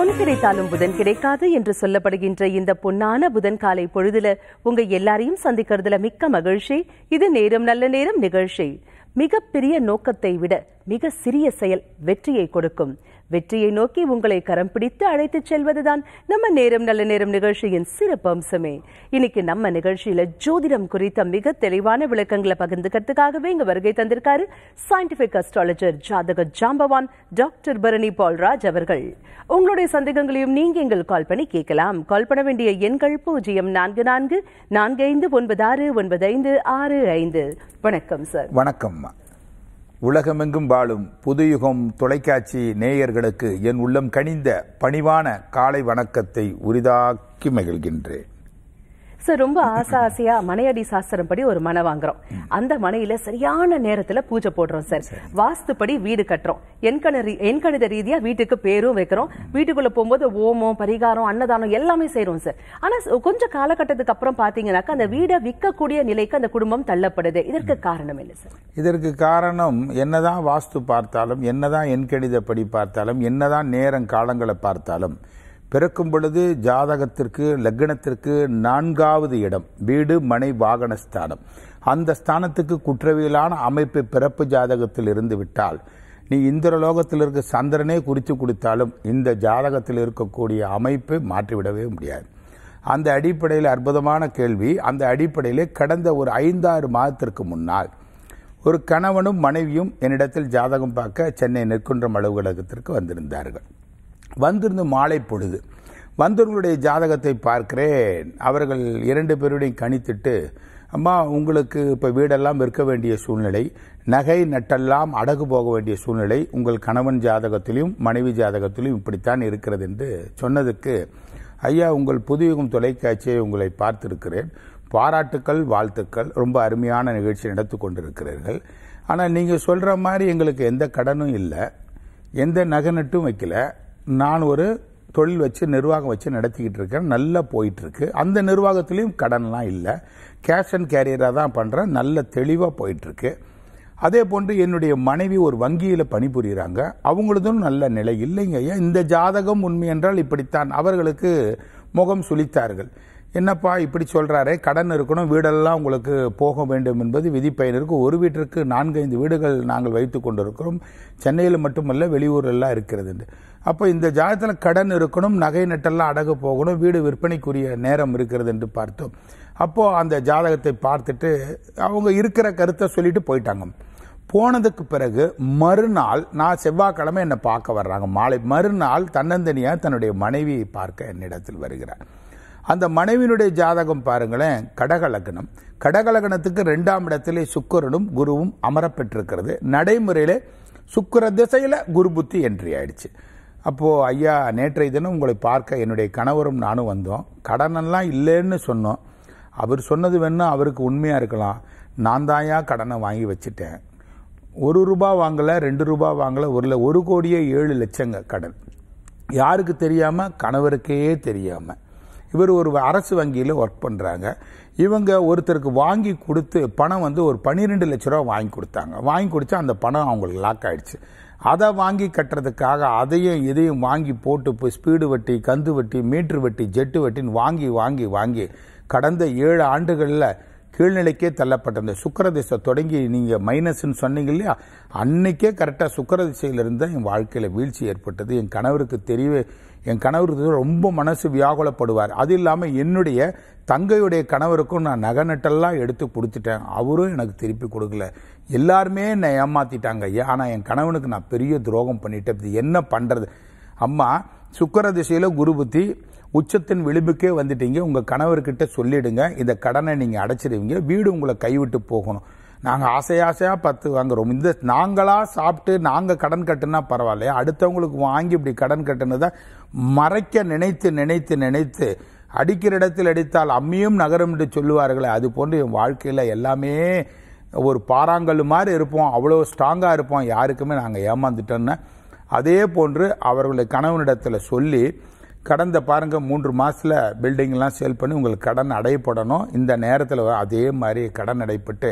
பொன் கிடைத்தாலும் புதன் கிடைக்காது என்று சொல்லப்படுகின்ற இந்த பொன்னான புதன் காலை பொழுதுல உங்க எல்லாரையும் சந்திக்கிறதுல மிக்க மகிழ்ச்சி இது நேரம் நல்ல நேரம் நிகழ்ச்சி மிகப்பெரிய நோக்கத்தை விட மிக சிறிய செயல் வெற்றியை கொடுக்கும் வெற்றியை நோக்கி உங்களை கரம் பிடித்து அழைத்துச் செல்வதுதான் நம்ம நேரம் நல்ல நேரம் நிகழ்ச்சியின் சிறப்பு அம்சமே இன்னைக்கு நம்ம நிகழ்ச்சியில ஜோதிடம் குறித்த மிக தெளிவான விளக்கங்களை பகிர்ந்துக்கிறதுக்காகவே இங்க வருகை தந்திருக்காரு சயின்டிபிக் அஸ்ட்ராலஜர் ஜாதக ஜாம்பவான் டாக்டர் பரணி பால்ராஜ் அவர்கள் உங்களுடைய சந்தேகங்களையும் நீங்க எங்கள் கால் பண்ணி கேட்கலாம் கால் பண்ண வேண்டிய எண்கள் பூஜ்ஜியம் நான்கு நான்கு நான்கு ஐந்து ஒன்பது ஆறு ஒன்பது ஐந்து ஆறு ஐந்து வணக்கம் சார் வணக்கம் உலகமெங்கும் வாழும் புதுயுகம் தொலைக்காட்சி நேயர்களுக்கு என் உள்ளம் கனிந்த பணிவான காலை வணக்கத்தை உரிதாக்கி மகிழ்கின்றேன் சார் ரொம்ப ஆசை ஆசையா மனையடி சாஸ்திரம் படி ஒரு மனை வாங்குறோம் அந்த மனையில சரியான நேரத்துல பூஜை போடுறோம் சார் வாஸ்துப்படி வீடு கட்டுறோம் எண்கண எண்கணித ரீதியா வீட்டுக்கு பேரும் வைக்கிறோம் வீட்டுக்குள்ள போகும்போது ஓமம் பரிகாரம் அன்னதானம் எல்லாமே செய்றோம் சார் ஆனா ச- கொஞ்சம் காலகட்டத்துக்கு அப்புறம் பாத்தீங்கன்னாக்கா அந்த வீடை விற்கக்கூடிய நிலைக்கு அந்த குடும்பம் தள்ளப்படுது இதற்கு காரணம் என்ன சார் இதற்கு காரணம் என்னதான் வாஸ்து பார்த்தாலும் என்னதான் எண்கணிதப்படி பார்த்தாலும் என்னதான் நேரம் காலங்களை பார்த்தாலும் பிறக்கும் பொழுது ஜாதகத்திற்கு லக்னத்திற்கு நான்காவது இடம் வீடு மனை வாகன ஸ்தானம் அந்த ஸ்தானத்துக்கு குற்றவியலான அமைப்பு பிறப்பு ஜாதகத்தில் இருந்து விட்டால் நீ இந்திர லோகத்தில் இருக்க சந்திரனே குறித்து கொடுத்தாலும் இந்த ஜாதகத்தில் இருக்கக்கூடிய அமைப்பை மாற்றிவிடவே முடியாது அந்த அடிப்படையில் அற்புதமான கேள்வி அந்த அடிப்படையில் கடந்த ஒரு ஐந்தாறு மாதத்திற்கு முன்னால் ஒரு கணவனும் மனைவியும் என்னிடத்தில் ஜாதகம் பார்க்க சென்னை நெற்குன்றம் அலுவலகத்திற்கு வந்திருந்தார்கள் வந்திருந்து மாலை பொழுது வந்தவர்களுடைய ஜாதகத்தை பார்க்கிறேன் அவர்கள் இரண்டு பேருடையும் கணித்துட்டு அம்மா உங்களுக்கு இப்போ வீடெல்லாம் விற்க வேண்டிய சூழ்நிலை நகை நட்டெல்லாம் அடகு போக வேண்டிய சூழ்நிலை உங்கள் கணவன் ஜாதகத்திலும் மனைவி ஜாதகத்திலும் இப்படித்தான் இருக்கிறது என்று சொன்னதுக்கு ஐயா உங்கள் புதுயுகம் தொலைக்காட்சியை உங்களை பார்த்திருக்கிறேன் பாராட்டுக்கள் வாழ்த்துக்கள் ரொம்ப அருமையான நிகழ்ச்சி நடத்தி கொண்டிருக்கிறீர்கள் ஆனால் நீங்கள் சொல்கிற மாதிரி எங்களுக்கு எந்த கடனும் இல்லை எந்த நகை நட்டும் வைக்கல நான் ஒரு தொழில் வச்சு நிர்வாகம் வச்சு நடத்திக்கிட்டு இருக்கேன் நல்லா போயிட்டு இருக்கு அந்த நிர்வாகத்திலையும் கடன்லாம் இல்லை கேஷ் அண்ட் கேரியராக தான் பண்ணுறேன் நல்ல தெளிவாக போயிட்டு இருக்கு அதே போன்று என்னுடைய மனைவி ஒரு வங்கியில் பணிபுரிகிறாங்க அவங்களதும் நல்ல நிலை இல்லைங்க ஐயா இந்த ஜாதகம் உண்மை என்றால் இப்படித்தான் அவர்களுக்கு முகம் சுளித்தார்கள் என்னப்பா இப்படி சொல்றாரே கடன் இருக்கணும் வீடெல்லாம் உங்களுக்கு போக வேண்டும் என்பது விதிப்பயன் இருக்கு ஒரு வீட்டிற்கு நான்கைந்து வீடுகள் நாங்கள் வைத்துக் கொண்டிருக்கிறோம் சென்னையில் மட்டுமல்ல வெளியூரெல்லாம் இருக்கிறது என்று அப்போ இந்த ஜாதகத்தில் கடன் இருக்கணும் நகை நட்டெல்லாம் அடகு போகணும் வீடு விற்பனைக்குரிய நேரம் இருக்கிறது என்று பார்த்தோம் அப்போ அந்த ஜாதகத்தை பார்த்துட்டு அவங்க இருக்கிற கருத்தை சொல்லிட்டு போயிட்டாங்க போனதுக்கு பிறகு மறுநாள் நான் செவ்வாய்க்கிழமை என்னை பார்க்க வர்றாங்க மாலை மறுநாள் தன்னந்தனியா தன்னுடைய மனைவியை பார்க்க என்னிடத்தில் வருகிறார் அந்த மனைவியினுடைய ஜாதகம் பாருங்களேன் கடக லக்னம் கடக லக்னத்துக்கு ரெண்டாம் இடத்திலே சுக்கிரனும் குருவும் அமரப்பெற்றிருக்கிறது நடைமுறையிலே சுக்கிர திசையில குரு புத்தி என்ட்ரி ஆயிடுச்சு அப்போ ஐயா நேற்றைய தினம் உங்களை பார்க்க என்னுடைய கணவரும் நானும் வந்தோம் கடனெல்லாம் இல்லைன்னு சொன்னோம் அவர் சொன்னது வேணா அவருக்கு உண்மையா இருக்கலாம் நான் தாயா கடனை வாங்கி வச்சுட்டேன் ஒரு ரூபா வாங்கல ரெண்டு ரூபா வாங்கல ஒரு ல- ஒரு கோடியே ஏழு லட்சங்க கடன் யாருக்கு தெரியாம கணவருக்கே தெரியாம இவர் ஒரு அரசு வங்கியில் ஒர்க் பண்றாங்க இவங்க ஒருத்தருக்கு வாங்கி கொடுத்து பணம் வந்து ஒரு 12 லட்ச ரூபா வாங்கி கொடுத்தாங்க வாங்கி கொடுத்து அந்த பணம் அவங்களுக்கு லாக் ஆயிடுச்சு அதை வாங்கி கட்டுறதுக்காக அதையும் இதையும் வாங்கி போட்டு இப்போ ஸ்பீடு வட்டி கந்து வட்டி மீட்ரு வட்டி ஜெட்டு வட்டின்னு வாங்கி வாங்கி வாங்கி கடந்த ஏழு ஆண்டுகளில் கீழ்நிலைக்கே தள்ளப்பட்ட அந்த சுக்கர திசை தொடங்கி நீங்க மைனஸ்ன்னு சொன்னீங்க இல்லையா அன்னைக்கே கரெக்டா சுக்கர திசையில இருந்து என் வாழ்க்கையில வீழ்ச்சி ஏற்பட்டது என் கணவருக்கு தெரியவே என் கணவருக்கு ரொம்ப மனசு வியாகுலப்படுவார் அது இல்லாம என்னுடைய தங்கையுடைய கணவருக்கும் நான் நகை நட்டெல்லாம் எடுத்து கொடுத்துட்டேன் அவரும் எனக்கு திருப்பி கொடுக்கல எல்லாருமே என்னை ஏமாத்திட்டாங்க ஐயா ஆனா என் கணவனுக்கு நான் பெரிய துரோகம் பண்ணிட்டேன் இது என்ன பண்றது அம்மா சுக்கர திசையில குரு புத்தி உச்சத்தின் விளிம்புக்கே வந்துட்டீங்க உங்க கணவர்கிட்ட சொல்லிடுங்க இந்த கடனை நீங்க அடைச்சிடுவீங்க வீடு உங்களை கைவிட்டு போகணும் நாங்க ஆசை ஆசையா பத்து வாங்குறோம் இந்த நாங்களா சாப்பிட்டு நாங்க கடன் கட்டுனா பரவாயில்லையா அடுத்தவங்களுக்கு வாங்கி இப்படி கடன் கட்டுனதை மறைக்க நினைத்து நினைத்து நினைத்து அடிக்கிற இடத்தில் அடித்தால் அம்மியும் நகரும் என்று சொல்லுவார்களே அது போன்று என் வாழ்க்கையில எல்லாமே ஒரு பாறாங்கல் மாதிரி இருப்போம் அவ்வளோ ஸ்ட்ராங்காக இருப்போம் யாருக்குமே நாங்கள் ஏமாந்துட்டோன்னு அதே போன்று அவர்களுடைய கணவனிடத்தில் சொல்லி கடந்த பாருங்க மூன்று மாசத்துல பில்டிங் எல்லாம் சேல் பண்ணி உங்களுக்கு கடன் அடையப்படணும் இந்த நேரத்தில் அதே மாதிரி கடன் அடைப்பட்டு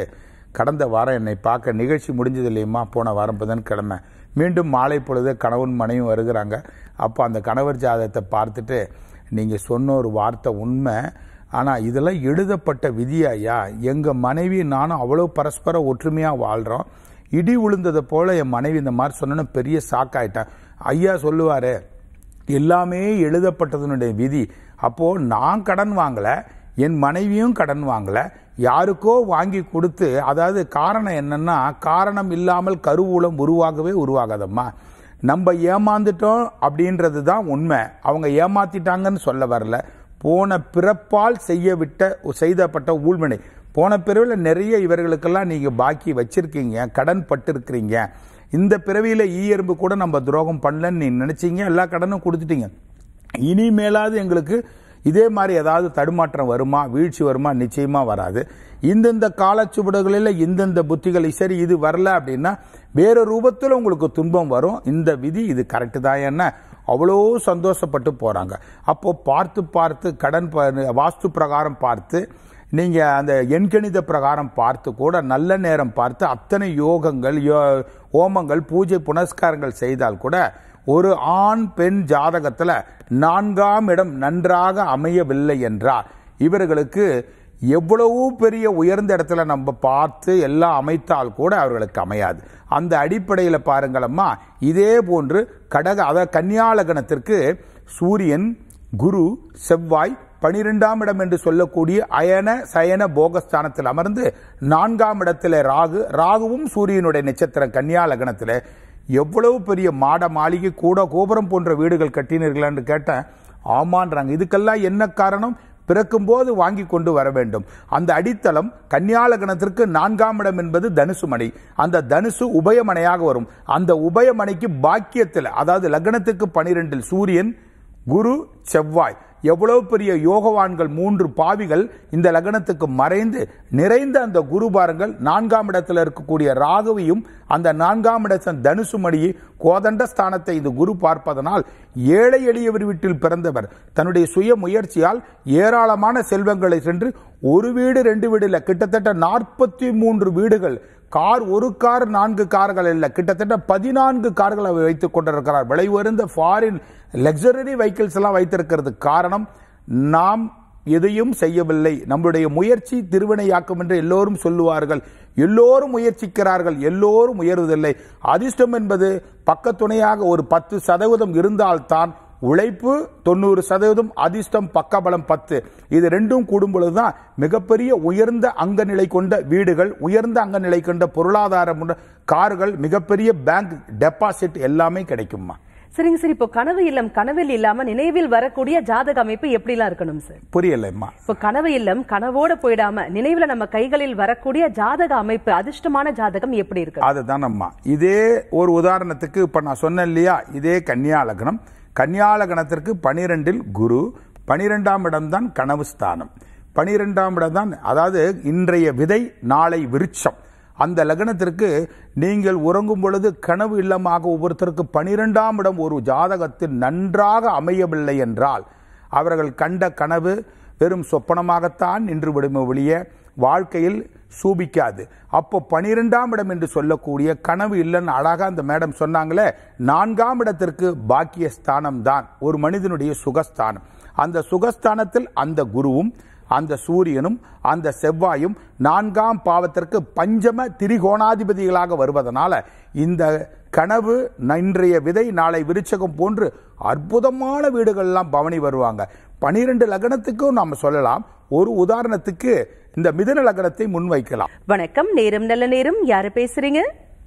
கடந்த வாரம் என்னை பார்க்க நிகழ்ச்சி முடிஞ்சது இல்லையுமா போன வாரம் புதன்கிழமை மீண்டும் மாலை பொழுது கணவன் மனைவி வருகிறாங்க அப்போ அந்த கணவர் ஜாதகத்தை பார்த்துட்டு நீங்கள் சொன்ன ஒரு வார்த்தை உண்மை ஆனால் இதெல்லாம் எழுதப்பட்ட விதியாயா எங்கள் மனைவி நானும் அவ்வளோ பரஸ்பர ஒற்றுமையாக வாழ்கிறோம் இடி விழுந்ததை போல என் மனைவி இந்த மாதிரி சொன்னோன்னு பெரிய சாக்காயிட்டேன் ஐயா சொல்லுவாரு எல்லாமே எழுதப்பட்டதனுடைய விதி அப்போ நான் கடன் வாங்கல என் மனைவியும் கடன் வாங்கல யாருக்கோ வாங்கி கொடுத்து அதாவது காரணம் என்னன்னா காரணம் இல்லாமல் கருவூலம் உருவாகவே உருவாகாதம்மா நம்ம ஏமாந்துட்டோம் அப்படின்றது தான் உண்மை அவங்க ஏமாத்திட்டாங்கன்னு சொல்ல வரல போன பிறப்பால் செய்ய விட்ட செய்தப்பட்ட ஊழ்வினை போன பிறவியில் நிறைய இவர்களுக்கெல்லாம் நீங்கள் பாக்கி வச்சிருக்கீங்க கடன் பட்டிருக்கிறீங்க இந்த பிறவியில் ஈயரும்பு கூட நம்ம துரோகம் பண்ணலன்னு நீ நினைச்சீங்க எல்லா கடனும் கொடுத்துட்டீங்க இனிமேலாவது எங்களுக்கு இதே மாதிரி ஏதாவது தடுமாற்றம் வருமா வீழ்ச்சி வருமா நிச்சயமா வராது இந்தந்த காலச்சுவடுகளில் இந்தந்த புத்திகள் சரி இது வரல அப்படின்னா வேற ரூபத்தில் உங்களுக்கு துன்பம் வரும் இந்த விதி இது கரெக்டு தான் என்ன அவ்வளோ சந்தோஷப்பட்டு போறாங்க அப்போ பார்த்து பார்த்து கடன் ப- வாஸ்து பிரகாரம் பார்த்து நீங்க அந்த எண்கணித பிரகாரம் பார்த்து கூட நல்ல நேரம் பார்த்து அத்தனை யோகங்கள் யோ- ஹோமங்கள் பூஜை புனஸ்காரங்கள் செய்தால் கூட ஒரு ஆண் பெண் ஜாதகத்துல நான்காம் இடம் நன்றாக அமையவில்லை என்றால் இவர்களுக்கு எவ்வளவு பெரிய உயர்ந்த இடத்துல நம்ம பார்த்து எல்லாம் அமைத்தால் கூட அவர்களுக்கு அமையாது அந்த அடிப்படையில் பாருங்களம்மா இதே போன்று கடக அதாவது கன்னியாலகணத்திற்கு சூரியன் குரு செவ்வாய் பனிரெண்டாம் இடம் என்று சொல்லக்கூடிய அயன சயன போகஸ்தானத்தில் அமர்ந்து நான்காம் இடத்துல ராகு ராகுவும் சூரியனுடைய நட்சத்திரம் கன்னியா லக்னத்தில் எவ்வளவு பெரிய மாட மாளிகை கூட கோபுரம் போன்ற வீடுகள் கட்டினீர்களான்னு கேட்டேன் ஆமான்றாங்க இதுக்கெல்லாம் என்ன காரணம் பிறக்கும்போது வாங்கி கொண்டு வர வேண்டும் அந்த அடித்தளம் கன்னியாலகணத்திற்கு நான்காம் இடம் என்பது தனுசு மனை அந்த தனுசு உபயமனையாக வரும் அந்த உபயமனைக்கு பாக்கியத்தில் அதாவது லக்னத்துக்கு பனிரெண்டில் சூரியன் குரு செவ்வாய் எவ்வளவு பெரிய யோகவான்கள் மூன்று பாவிகள் இந்த லக்னத்துக்கு மறைந்து நிறைந்த அந்த குரு பாருங்கள் நான்காம் இடத்துல இருக்கக்கூடிய ராகுவையும் அந்த நான்காம் இடத்தின் தனுசு மணியை கோதண்ட ஸ்தானத்தை இந்த குரு பார்ப்பதனால் ஏழை எளியவர் வீட்டில் பிறந்தவர் தன்னுடைய சுய முயற்சியால் ஏராளமான செல்வங்களை சென்று ஒரு வீடு ரெண்டு வீடு இல்ல கிட்டத்தட்ட நாற்பத்தி மூன்று வீடுகள் கார் ஒரு கார் நான்கு கார்கள் இல்ல கிட்டத்தட்ட பதினான்கு கார்கள் அவர் வைத்துக் கொண்டிருக்கிறார் விலை உயர்ந்த ஃபாரின் லக்ஸரி வெஹிக்கிள்ஸ் எல்லாம் வைத்திருக்கிறதுக்கு காரணம் நாம் எதையும் செய்யவில்லை நம்முடைய முயற்சி திருவினையாக்கும் என்று எல்லோரும் சொல்லுவார்கள் எல்லோரும் முயற்சிக்கிறார்கள் எல்லோரும் உயர்வதில்லை அதிர்ஷ்டம் என்பது பக்கத்துணையாக ஒரு பத்து சதவீதம் இருந்தால்தான் உழைப்பு தொண்ணூறு சதவீதம் அதிர்ஷ்டம் பக்கபலம் பத்து இது ரெண்டும் கூடும் பொழுதுதான் மிகப்பெரிய உயர்ந்த அங்கநிலை கொண்ட வீடுகள் உயர்ந்த அங்கநிலை கொண்ட பொருளாதாரம் கொண்ட கார்கள் மிகப்பெரிய பேங்க் டெபாசிட் எல்லாமே கிடைக்குமா சரிங்க சார் இப்போ கனவு இல்லம் கனவில் இல்லாம நினைவில் வரக்கூடிய ஜாதக அமைப்பு எப்படிலாம் இருக்கணும் சார் புரியலைம்மா இப்போ கனவு இல்லம் கனவோட போயிடாம நினைவுல நம்ம கைகளில் வரக்கூடிய ஜாதக அமைப்பு அதிர்ஷ்டமான ஜாதகம் எப்படி இருக்கு அதுதான் அம்மா இதே ஒரு உதாரணத்துக்கு இப்ப நான் சொன்னேன் இல்லையா இதே கன்னியா லக்னம் கன்னியா லக்னத்திற்கு பனிரெண்டில் குரு பனிரெண்டாம் இடம்தான் கனவு ஸ்தானம் பனிரெண்டாம் இடம் தான் அதாவது இன்றைய விதை நாளை விருட்சம் அந்த லக்னத்திற்கு நீங்கள் உறங்கும் பொழுது கனவு இல்லமாக ஒவ்வொருத்தருக்கு பனிரெண்டாம் இடம் ஒரு ஜாதகத்தில் நன்றாக அமையவில்லை என்றால் அவர்கள் கண்ட கனவு வெறும் சொப்பனமாகத்தான் நின்று விடுமே ஒழிய வாழ்க்கையில் சூபிக்காது அப்போ பனிரெண்டாம் இடம் என்று சொல்லக்கூடிய கனவு இல்லைன்னு அழகா அந்த மேடம் சொன்னாங்களே நான்காம் இடத்திற்கு பாக்கிய ஸ்தானம் தான் ஒரு மனிதனுடைய சுகஸ்தானம் அந்த சுகஸ்தானத்தில் அந்த குருவும் அந்த சூரியனும் அந்த செவ்வாயும் நான்காம் பாவத்திற்கு பஞ்சம திரிகோணாதிபதிகளாக வருவதனால இந்த கனவு இன்றைய விதை நாளை விருச்சகம் போன்று அற்புதமான வீடுகள்லாம் பவனி வருவாங்க பனிரெண்டு லக்னத்துக்கும் நாம சொல்லலாம் ஒரு உதாரணத்துக்கு இந்த மிதுன லக்னத்தை முன்வைக்கலாம் வணக்கம் நேரம் நல்ல நேரம் யாரு பேசுறீங்க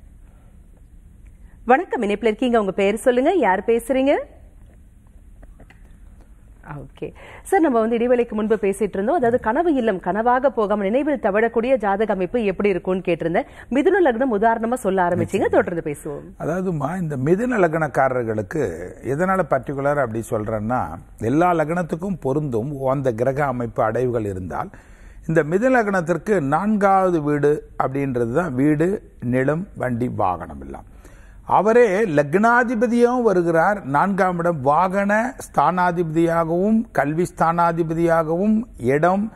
வணக்கம் இணைப்புல இருக்கீங்க உங்க பேர் சொல்லுங்க யார் பேசுறீங்க ஓகே சார் நம்ம வந்து இடைவேளைக்கு முன்பு பேசிட்டு இருந்தோம் அதாவது கனவு இல்லம் கனவாக போகாம நினைவில் தவழக்கூடிய ஜாதக அமைப்பு எப்படி இருக்கும்னு கேட்டிருந்தேன் மிதுன லக்னம் உதாரணமா சொல்ல ஆரம்பிச்சீங்க தொடர்ந்து பேசுவோம் அதாவதுமா இந்த மிதுன லக்னக்காரர்களுக்கு எதனால பர்டிகுலர் அப்படி சொல்றேன்னா எல்லா லக்னத்துக்கும் பொருந்தும் அந்த கிரக அமைப்பு அடைவுகள் இருந்தால் இந்த மிதுன லக்னத்திற்கு நான்காவது வீடு அப்படின்றது தான் வீடு நிலம் வண்டி வாகனம் எல்லாம் அவரே லக்னாதிபதியாகவும் வருகிறார் நான்காம் இடம் வாகன ஸ்தானாதிபதியாகவும் கல்வி ஸ்தானாதிபதியாகவும் இடம்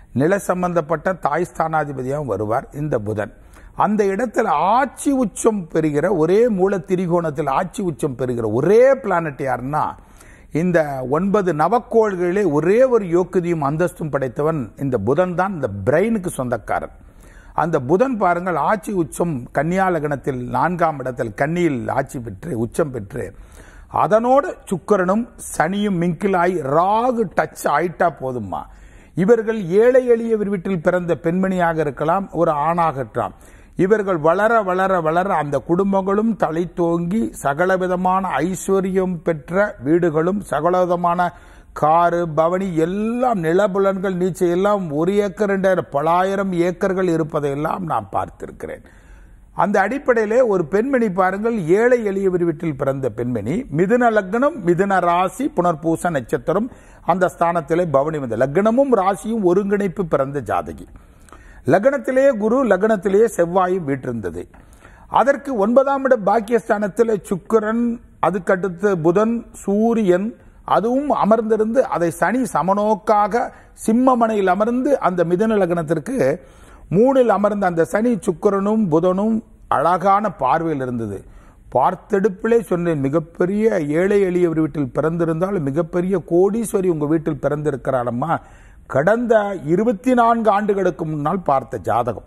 நில சம்பந்தப்பட்ட தாய் ஸ்தானாதிபதியாகவும் வருவார் இந்த புதன் அந்த இடத்துல ஆட்சி உச்சம் பெறுகிற ஒரே மூல திரிகோணத்தில் ஆட்சி உச்சம் பெறுகிற ஒரே பிளானட் யாருன்னா இந்த ஒன்பது நவக்கோள்களிலே ஒரே ஒரு யோக்குதியும் அந்தஸ்தும் படைத்தவன் இந்த புதன் தான் இந்த பிரெயினுக்கு சொந்தக்காரன் அந்த புதன் பாருங்கள் ஆட்சி உச்சம் கன்னியா லக்னத்தில் நான்காம் இடத்தில் கன்னியில் ஆட்சி பெற்று உச்சம் பெற்று அதனோடு சுக்கரனும் சனியும் மிங்கிலாய் ராகு டச் ஆயிட்டா போதுமா இவர்கள் ஏழை எளிய வீட்டில் பிறந்த பெண்மணியாக இருக்கலாம் ஒரு ஆணாக இருக்கலாம் இவர்கள் வளர வளர வளர அந்த குடும்பங்களும் தலை தோங்கி சகலவிதமான ஐஸ்வர்யம் பெற்ற வீடுகளும் சகலவிதமான காரு பவனி எல்லாம் நிலபுலன்கள் நீச்சை எல்லாம் ஒரு ஏக்கர் ரெண்டு பலாயிரம் ஏக்கர்கள் இருப்பதையெல்லாம் நான் பார்த்திருக்கிறேன் அந்த அடிப்படையிலே ஒரு பெண்மணி பாருங்கள் ஏழை எளியவர் வீட்டில் பிறந்த பெண்மணி மிதுன லக்னம் மிதுன ராசி புனர்பூச நட்சத்திரம் அந்த ஸ்தானத்திலே பவனி வந்த லக்னமும் ராசியும் ஒருங்கிணைப்பு பிறந்த ஜாதகி லக்னத்திலேயே குரு லக்னத்திலேயே செவ்வாயும் வீட்டிருந்தது அதற்கு ஒன்பதாம் இட பாக்கியஸ்தானத்தில் சுக்கிரன் அதுக்கடுத்து புதன் சூரியன் அதுவும் அமர்ந்திருந்து அதை சனி சமநோக்காக சிம்மமனையில் அமர்ந்து அந்த மிதுன லக்னத்திற்கு மூணில் அமர்ந்த அந்த சனி சுக்கிரனும் புதனும் அழகான பார்வையில் இருந்தது பார்த்தெடுப்பிலே சொன்னேன் மிகப்பெரிய ஏழை எளியவர் வீட்டில் பிறந்திருந்தால் மிகப்பெரிய கோடீஸ்வரி உங்க வீட்டில் பிறந்திருக்கிறாளம்மா கடந்த இருபத்தி நான்கு ஆண்டுகளுக்கு முன்னால் பார்த்த ஜாதகம்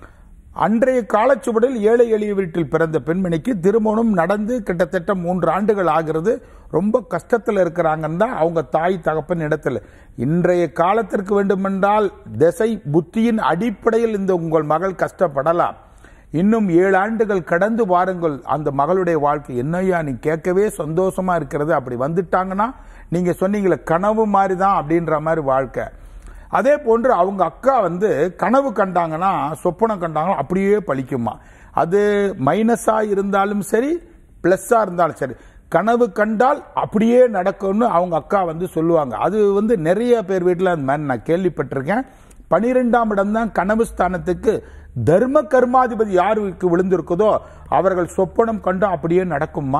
அன்றைய காலச்சுவடில் ஏழை எளிய வீட்டில் பிறந்த பெண்மணிக்கு திருமணம் நடந்து கிட்டத்தட்ட மூன்று ஆண்டுகள் ஆகிறது ரொம்ப கஷ்டத்தில் இருக்கிறாங்கன்னு தான் அவங்க தாய் தகப்பன் இடத்துல இன்றைய காலத்திற்கு வேண்டுமென்றால் திசை புத்தியின் அடிப்படையில் இந்த உங்கள் மகள் கஷ்டப்படலாம் இன்னும் ஏழு ஆண்டுகள் கடந்து வாருங்கள் அந்த மகளுடைய வாழ்க்கை என்னையா நீ கேட்கவே சந்தோஷமா இருக்கிறது அப்படி வந்துட்டாங்கன்னா நீங்க சொன்னீங்களே கனவு மாதிரி தான் அப்படின்ற மாதிரி வாழ்க்கை அதே போன்று அவங்க அக்கா வந்து கனவு கண்டாங்கன்னா சொப்பனம் கண்டாங்கன்னா அப்படியே பழிக்குமா அது மைனஸா இருந்தாலும் சரி பிளஸ்ஸா இருந்தாலும் சரி கனவு கண்டால் அப்படியே நடக்கும்னு அவங்க அக்கா வந்து சொல்லுவாங்க அது வந்து நிறைய பேர் வீட்டில் அந்த மாதிரி நான் கேள்விப்பட்டிருக்கேன் பனிரெண்டாம் இடம் தான் கனவு ஸ்தானத்துக்கு தர்ம கர்மாதிபதி யாருக்கு விழுந்திருக்குதோ அவர்கள் சொப்பனம் கண்டு அப்படியே நடக்குமா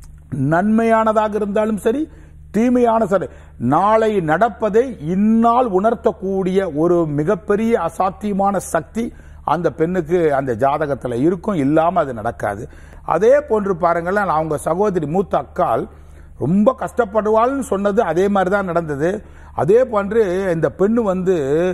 நன்மையானதாக இருந்தாலும் சரி தீமையான சரி நாளை நடப்பதை இந்நாள் உணர்த்தக்கூடிய ஒரு மிகப்பெரிய அசாத்தியமான சக்தி அந்த பெண்ணுக்கு அந்த ஜாதகத்துல இருக்கும் இல்லாம அது நடக்காது அதே போன்று பாருங்களேன் அவங்க சகோதரி மூத்த அக்கால் ரொம்ப கஷ்டப்படுவாள்னு சொன்னது அதே மாதிரி தான் நடந்தது அதே போன்று இந்த பெண்ணு வந்து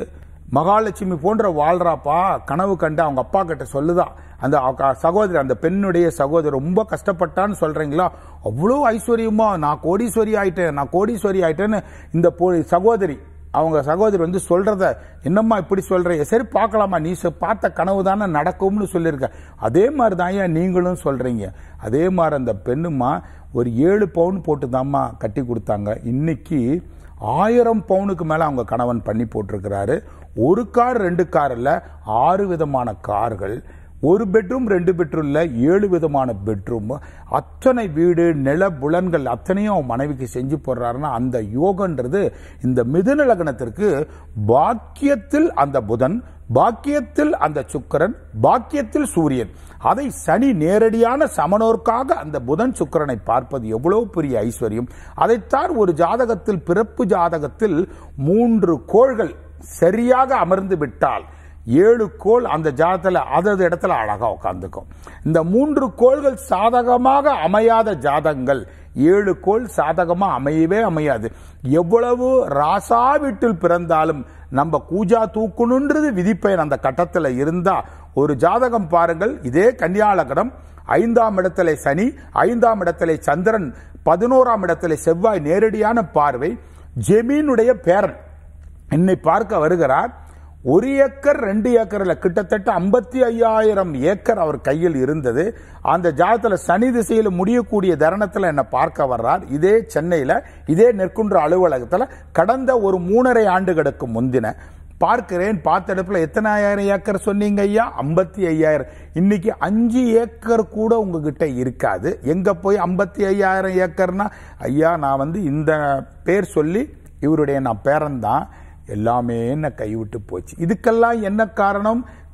மகாலட்சுமி போன்ற வாழ்றாப்பா கனவு கண்டு அவங்க அப்பா கிட்ட சொல்லுதான் அந்த அக்கா- சகோதரி அந்த பெண்ணுடைய சகோதரி ரொம்ப கஷ்டப்பட்டான்னு சொல்றீங்களா அவ்வளோ ஐஸ்வர்யமா நான் கோடீஸ்வரி ஆயிட்டேன் நான் கோடீஸ்வரி ஆயிட்டேன்னு இந்த பொ- சகோதரி அவங்க சகோதரி வந்து சொல்றத என்னம்மா இப்படி சொல்றீங்க சரி பார்க்கலாமா நீ சொ- பார்த்த கனவு தானே நடக்கும்னு சொல்லியிருக்க அதே மாதிரி தான் ஏன் நீங்களும் சொல்றீங்க அதே மாதிரி அந்த பெண்ணுமா ஒரு ஏழு பவுன் போட்டு தாம்மா கட்டி கொடுத்தாங்க இன்னைக்கு ஆயிரம் பவுனுக்கு மேல அவங்க கணவன் பண்ணி போட்டிருக்கிறாரு ஒரு கார் ரெண்டு கார் இல்ல ஆறு விதமான கார்கள் ஒரு பெட்ரூம் ரெண்டு பெட்ரூம் இல்ல ஏழு விதமான பெட்ரூம் அத்தனை வீடு நில புலன்கள் அத்தனையும் அவன் மனைவிக்கு செஞ்சு போடுறாருன்னா அந்த யோகன்றது இந்த மிதுன லக்னத்திற்கு பாக்கியத்தில் அந்த புதன் பாக்கியத்தில் அந்த சுக்கிரன் பாக்கியத்தில் சூரியன் அதை சனி நேரடியான சமனோர்க்காக அந்த புதன் சுக்கிரனை பார்ப்பது எவ்வளவு பெரிய ஐஸ்வர்யம் அதைத்தான் ஒரு ஜாதகத்தில் பிறப்பு ஜாதகத்தில் மூன்று கோள்கள் சரியாக அமர்ந்து விட்டால் ஏழு கோள் அந்த ஜாதகத்துல அதது இடத்துல அழகா உட்கார்ந்துக்கும் இந்த மூன்று கோள்கள் சாதகமாக அமையாத ஜாதகங்கள் ஏழு கோள் சாதகமா அமையவே அமையாது எவ்வளவு ராசா வீட்டில் பிறந்தாலும் நம்ம கூஜா தூக்கணுன்றது விதிப்பயன் அந்த கட்டத்துல இருந்தா ஒரு ஜாதகம் பாருங்கள் இதே கன்னியாலகனம் ஐந்தாம் இடத்திலே சனி ஐந்தாம் இடத்திலே சந்திரன் பதினோராம் இடத்திலே செவ்வாய் நேரடியான பார்வை ஜெமீனுடைய பேரன் என்னை பார்க்க வருகிறார் ஒரு ஏக்கர் ரெண்டு ஏக்கர்ல கிட்டத்தட்ட ஐம்பத்தி ஐயாயிரம் ஏக்கர் அவர் கையில் இருந்தது அந்த ஜாதத்துல சனி திசையில முடியக்கூடிய தருணத்துல என்னை பார்க்க வர்றார் இதே சென்னையில இதே நெற்குன்ற அலுவலகத்துல கடந்த ஒரு மூணரை ஆண்டுகளுக்கு முந்தின பார்க்கிறேன் பார்த்தெடுப்புல எத்தனை ஆயிரம் ஏக்கர் சொன்னீங்க ஐயா ஐம்பத்தி ஐயாயிரம் இன்னைக்கு அஞ்சு ஏக்கர் கூட உங்ககிட்ட இருக்காது எங்க போய் ஐம்பத்தி ஐயாயிரம் ஏக்கர்னா ஐயா நான் வந்து இந்த பேர் சொல்லி இவருடைய நான் பேரன் தான் எல்லாமே என்ன கைவிட்டு போச்சு இதுக்கெல்லாம் என்ன காரணம்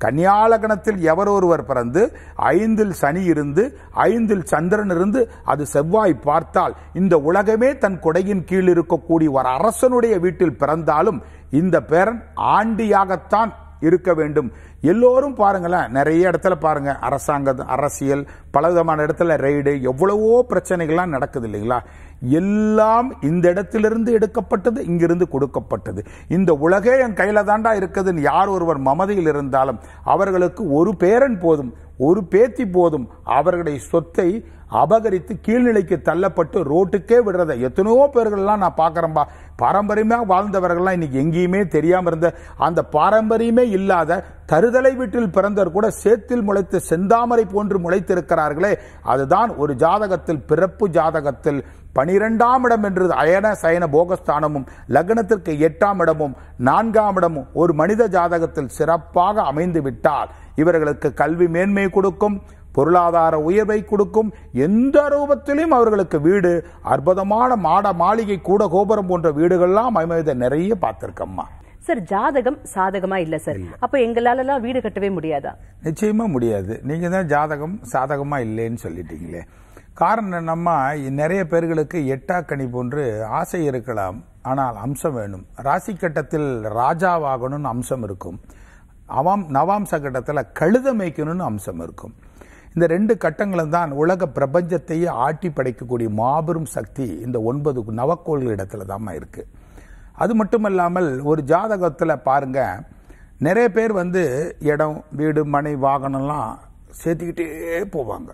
கன்னியாலகணத்தில் எவர் ஒருவர் பிறந்து ஐந்தில் சனி இருந்து ஐந்தில் சந்திரன் இருந்து அது செவ்வாய் பார்த்தால் இந்த உலகமே தன் கொடையின் கீழ் இருக்கக்கூடிய ஒரு அரசனுடைய வீட்டில் பிறந்தாலும் இந்த பேரன் ஆண்டியாகத்தான் இருக்க வேண்டும் எல்லோரும் பாருங்களேன் நிறைய இடத்துல பாருங்க அரசாங்க அரசியல் பலவிதமான இடத்துல ரெய்டு எவ்வளவோ பிரச்சனைகள்லாம் நடக்குது இல்லைங்களா எல்லாம் இந்த இடத்திலிருந்து எடுக்கப்பட்டது இங்கிருந்து கொடுக்கப்பட்டது இந்த உலகே என் கையில தாண்டா இருக்குதுன்னு யார் ஒருவர் மமதையில் இருந்தாலும் அவர்களுக்கு ஒரு பேரன் போதும் ஒரு பேத்தி போதும் அவர்களுடைய சொத்தை அபகரித்து கீழ்நிலைக்கு தள்ளப்பட்டு ரோட்டுக்கே விடுறத எத்தனையோ பேர்கள்லாம் நான் பார்க்கறேன்பா பாரம்பரியமாக வாழ்ந்தவர்கள்லாம் இன்னைக்கு எங்கேயுமே தெரியாம இருந்த அந்த பாரம்பரியமே இல்லாத தருதலை வீட்டில் பிறந்தவர் கூட சேத்தில் முளைத்து செந்தாமரை போன்று முளைத்திருக்கிறார்களே அதுதான் ஒரு ஜாதகத்தில் பிறப்பு ஜாதகத்தில் பனிரெண்டாம் இடம் என்று அயன சயன போகஸ்தானமும் லக்னத்திற்கு எட்டாம் இடமும் நான்காம் இடமும் ஒரு மனித ஜாதகத்தில் சிறப்பாக அமைந்து விட்டால் இவர்களுக்கு கல்வி மேன்மை கொடுக்கும் பொருளாதார உயர்வை கொடுக்கும் எந்த ரூபத்திலும் அவர்களுக்கு வீடு அற்புதமான மாட மாளிகை கூட கோபுரம் போன்ற வீடுகள்லாம் அமைவதை நிறைய பார்த்திருக்கம்மா சார் ஜாதகம் சாதகமா இல்ல சார் அப்ப எங்களால எல்லாம் வீடு கட்டவே முடியாதா நிச்சயமா முடியாது நீங்க தான் ஜாதகம் சாதகமா இல்லைன்னு சொல்லிட்டீங்களே காரணம் என்னம்மா நிறைய பேர்களுக்கு எட்டா கனி போன்று ஆசை இருக்கலாம் ஆனால் அம்சம் வேணும் ராசி கட்டத்தில் ராஜாவாகணும்னு அம்சம் இருக்கும் அவாம் நவாம்ச கட்டத்தில் கழுத மேய்க்கணும்னு அம்சம் இருக்கும் இந்த ரெண்டு கட்டங்களும் தான் உலக பிரபஞ்சத்தையே ஆட்டி படைக்கக்கூடிய மாபெரும் சக்தி இந்த ஒன்பது நவக்கோள்கள் இடத்துல தாம்மா இருக்கு அது மட்டும் இல்லாமல் ஒரு ஜாதகத்தில் பாருங்க நிறைய பேர் வந்து இடம் வீடு மனை வாகனம்லாம் சேர்த்துக்கிட்டே போவாங்க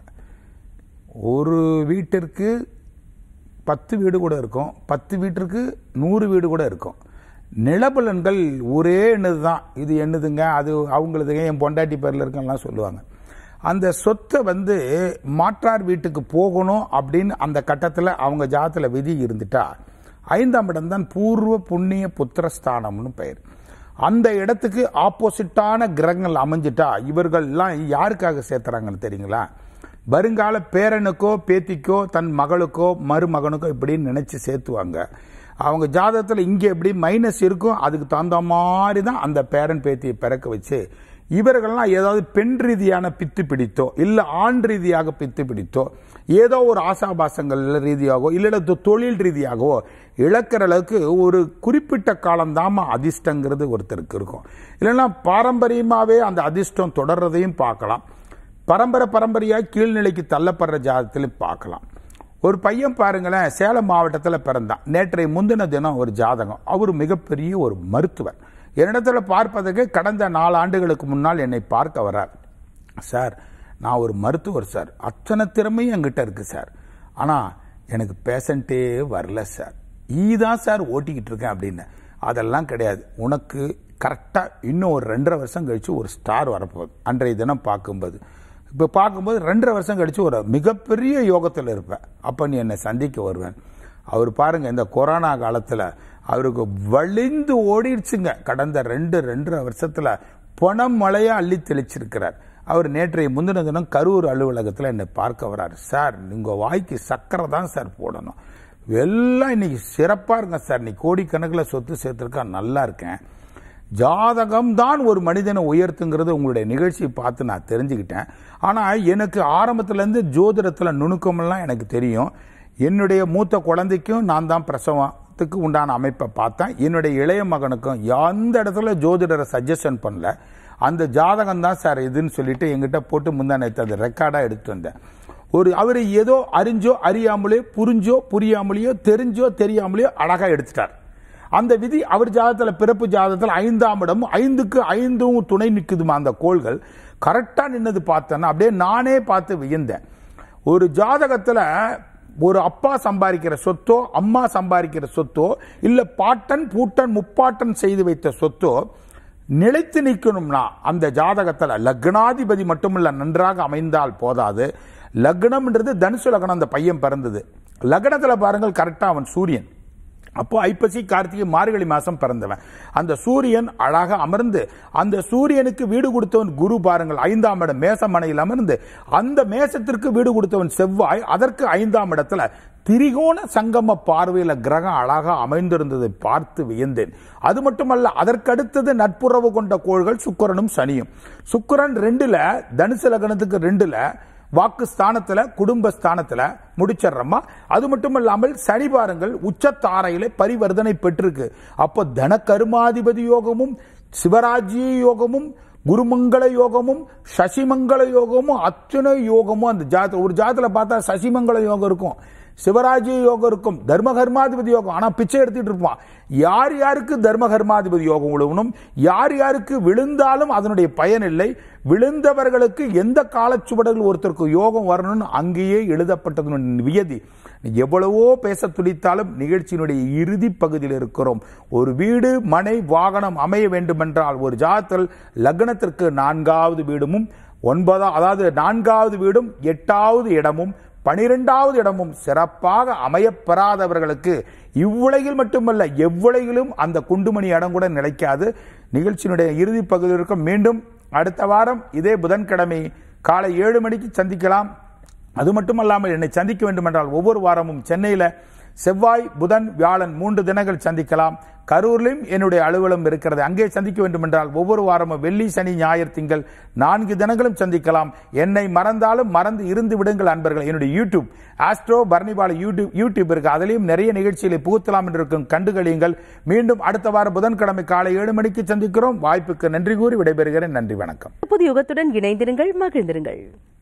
ஒரு வீட்டிற்கு பத்து வீடு கூட இருக்கும் பத்து வீட்டிற்கு நூறு வீடு கூட இருக்கும் நிலபலன்கள் ஒரே எண்ணுது தான் இது என்னதுங்க அது அவங்களுதுங்க என் பொண்டாட்டி பேரில் இருக்கெல்லாம் சொல்லுவாங்க அந்த சொத்தை வந்து மாற்றார் வீட்டுக்கு போகணும் அப்படின்னு அந்த கட்டத்தில் அவங்க ஜாதத்தில் விதி இருந்துட்டா ஐந்தாம் இடம் தான் பூர்வ புண்ணிய புத்திரஸ்தானம்னு பெயர் அந்த இடத்துக்கு ஆப்போசிட்டான கிரகங்கள் அமைஞ்சிட்டா இவர்கள்லாம் யாருக்காக சேர்த்துறாங்கன்னு தெரியுங்களா வருங்கால பேரனுக்கோ பேத்திக்கோ தன் மகளுக்கோ மருமகனுக்கோ இப்படின்னு நினைச்சு சேர்த்துவாங்க அவங்க ஜாதகத்தில் இங்கே எப்படி மைனஸ் இருக்கும் அதுக்கு தகுந்த மாதிரி தான் அந்த பேரன் பேத்தியை பிறக்க வச்சு இவர்கள்லாம் ஏதாவது பெண் ரீதியான பித்து பிடித்தோ இல்லை ஆண் ரீதியாக பித்து பிடித்தோ ஏதோ ஒரு ஆசாபாசங்கள் ரீதியாகவோ இல்லை தொழில் ரீதியாகவோ இழக்கிற அளவுக்கு ஒரு குறிப்பிட்ட காலம் தாமா அதிர்ஷ்டங்கிறது ஒருத்தருக்கு இருக்கும் இல்லைன்னா பாரம்பரியமாகவே அந்த அதிர்ஷ்டம் தொடர்றதையும் பார்க்கலாம் பரம்பரை பரம்பரையாக கீழ்நிலைக்கு தள்ளப்படுற ஜாதகத்திலும் பார்க்கலாம் ஒரு பையன் பாருங்களேன் சேலம் மாவட்டத்தில் பிறந்தான் நேற்றைய முந்தின தினம் ஒரு ஜாதகம் அவர் மிகப்பெரிய ஒரு மருத்துவர் என்னிடத்துல பார்ப்பதற்கு கடந்த நாலு ஆண்டுகளுக்கு முன்னால் என்னை பார்க்க வர்றார் சார் நான் ஒரு மருத்துவர் சார் அத்தனை திறமையும் என்கிட்ட இருக்கு சார் ஆனால் எனக்கு பேஷண்ட்டே வரல சார் ஈதான் சார் ஓட்டிக்கிட்டு இருக்கேன் அப்படின்னு அதெல்லாம் கிடையாது உனக்கு கரெக்டாக இன்னும் ஒரு ரெண்டரை வருஷம் கழிச்சு ஒரு ஸ்டார் வரப்போகுது அன்றைய தினம் பார்க்கும்போது இப்போ பார்க்கும்போது ரெண்டரை வருஷம் கழிச்சு ஒரு மிகப்பெரிய யோகத்தில் இருப்பேன் அப்போ நீ என்னை சந்திக்க வருவேன் அவர் பாருங்க இந்த கொரோனா காலத்தில் அவருக்கு வலிந்து ஓடிடுச்சுங்க கடந்த ரெண்டு ரெண்டரை வருஷத்துல பணம் மழையா அள்ளி தெளிச்சிருக்கிறார் அவர் நேற்றைய முந்தின தினம் கரூர் அலுவலகத்தில் என்னை பார்க்க வர்றாரு சார் உங்க வாய்க்கு சக்கரை தான் சார் போடணும் எல்லாம் இன்னைக்கு சிறப்பா இருங்க சார் நீ கோடிக்கணக்கில் சொத்து சேர்த்துருக்கா நல்லா இருக்கேன் ஜாதகம் தான் ஒரு மனிதனை உயர்த்துங்கிறது உங்களுடைய நிகழ்ச்சியை பார்த்து நான் தெரிஞ்சுக்கிட்டேன் ஆனால் எனக்கு ஆரம்பத்துலேருந்து ஜோதிடத்தில் நுணுக்கமெல்லாம் எனக்கு தெரியும் என்னுடைய மூத்த குழந்தைக்கும் நான் தான் பிரசவத்துக்கு உண்டான அமைப்பை பார்த்தேன் என்னுடைய இளைய மகனுக்கும் எந்த இடத்துல ஜோதிடரை சஜஷன் பண்ணல அந்த ஜாதகம் தான் சார் இதுன்னு சொல்லிட்டு எங்கிட்ட போட்டு முந்தா நேற்று அந்த ரெக்கார்டாக எடுத்து வந்தேன் ஒரு அவர் ஏதோ அறிஞ்சோ அறியாமலே புரிஞ்சோ புரியாமலேயோ தெரிஞ்சோ தெரியாமலேயோ அழகாக எடுத்துட்டார் அந்த விதி அவர் ஜாதகத்தில் பிறப்பு ஜாதகத்தில் ஐந்தாம் இடம் ஐந்துக்கு ஐந்தும் துணை நிற்குதுமா அந்த கோள்கள் கரெக்டாக நின்னது பார்த்தேன்னா அப்படியே நானே பார்த்து வியந்தேன் ஒரு ஜாதகத்தில் ஒரு அப்பா சம்பாதிக்கிற சொத்தோ அம்மா சம்பாதிக்கிற சொத்தோ இல்ல பாட்டன் பூட்டன் முப்பாட்டன் செய்து வைத்த சொத்தோ நிலைத்து நிற்கணும்னா அந்த ஜாதகத்தில் லக்னாதிபதி மட்டுமல்ல நன்றாக அமைந்தால் போதாது லக்னம்ன்றது தனுசு லக்னம் அந்த பையன் பிறந்தது லக்னத்தில் பாருங்கள் கரெக்டாக அவன் சூரியன் அப்போ ஐப்பசி கார்த்திகை மார்கழி மாசம் பிறந்தவன் அந்த சூரியன் அழகாக அமர்ந்து அந்த சூரியனுக்கு வீடு கொடுத்தவன் குரு பாருங்கள் ஐந்தாம் இடம் மேசமனையில் அமர்ந்து அந்த மேசத்திற்கு வீடு கொடுத்தவன் செவ்வாய் அதற்கு ஐந்தாம் இடத்துல திரிகோண சங்கம பார்வையில கிரகம் அழகா அமைந்திருந்ததை பார்த்து வியந்தேன் அது மட்டுமல்ல அதற்கடுத்தது நட்புறவு கொண்ட கோள்கள் சுக்கிரனும் சனியும் சுக்கிரன் ரெண்டுல தனுசு லக்னத்துக்கு ரெண்டுல வாக்கு ஸ்தானத்துல குடும்ப ஸ்தானத்துல முடிச்சிடுறோமா அது மட்டும் இல்லாமல் சனி பாருங்கள் உச்சத்தாரையில பரிவர்த்தனை பெற்றிருக்கு அப்போ தன கருமாதிபதி யோகமும் சிவராஜ்ய யோகமும் குருமங்கள யோகமும் சசிமங்கள யோகமும் அத்தனை யோகமும் அந்த ஜாத ஒரு ஜாதத்துல பார்த்தா சசிமங்கள யோகம் இருக்கும் சிவராஜ்ய யோகம் இருக்கும் தர்ம கர்மாதிபதி யோகம் ஆனா பிச்சை எடுத்துட்டு இருப்பான் யார் யாருக்கு தர்ம கர்மாதிபதி யோகம் விழுவணும் யார் யாருக்கு விழுந்தாலும் அதனுடைய பயன் இல்லை விழுந்தவர்களுக்கு எந்த காலச்சுவடர்கள் ஒருத்தருக்கு யோகம் வரணும்னு அங்கேயே எழுதப்பட்டதனுடைய வியதி எவ்வளவோ பேச துடித்தாலும் நிகழ்ச்சியினுடைய இறுதி பகுதியில் இருக்கிறோம் ஒரு வீடு மனை வாகனம் அமைய வேண்டுமென்றால் ஒரு ஜாதத்தில் லக்னத்திற்கு நான்காவது வீடுமும் ஒன்பதா அதாவது நான்காவது வீடும் எட்டாவது இடமும் பனிரெண்டாவது இடமும் சிறப்பாக அமையப்பெறாதவர்களுக்கு இவ்வுலகில் மட்டுமல்ல எவ்வுலகிலும் அந்த குண்டுமணி இடம் கூட நிலைக்காது நிகழ்ச்சியினுடைய இறுதி பகுதியில் இருக்கும் மீண்டும் அடுத்த வாரம் இதே புதன்கிழமை காலை ஏழு மணிக்கு சந்திக்கலாம் அது மட்டுமல்லாமல் என்னை சந்திக்க வேண்டும் என்றால் ஒவ்வொரு வாரமும் சென்னையில செவ்வாய் புதன் வியாழன் மூன்று தினங்கள் சந்திக்கலாம் கரூர்லையும் என்னுடைய அலுவலம் இருக்கிறது அங்கே சந்திக்க வேண்டும் என்றால் ஒவ்வொரு வாரமும் வெள்ளி சனி ஞாயிறு திங்கள் நான்கு தினங்களும் சந்திக்கலாம் என்னை மறந்தாலும் மறந்து இருந்து விடுங்கள் அன்பர்கள் என்னுடைய யூடியூப் ஆஸ்ட்ரோ பர்னிபால யூடியூப் யூடியூப் இருக்கு அதிலையும் நிறைய நிகழ்ச்சிகளை புகுத்தலாம் என்று இருக்கும் கண்டுகளியுங்கள் மீண்டும் அடுத்த வாரம் புதன்கிழமை காலை ஏழு மணிக்கு சந்திக்கிறோம் வாய்ப்புக்கு நன்றி கூறி விடைபெறுகிறேன் நன்றி வணக்கம் புது யுகத்துடன் இணைந்திருங்கள் மகிழ்ந்திருங்கள்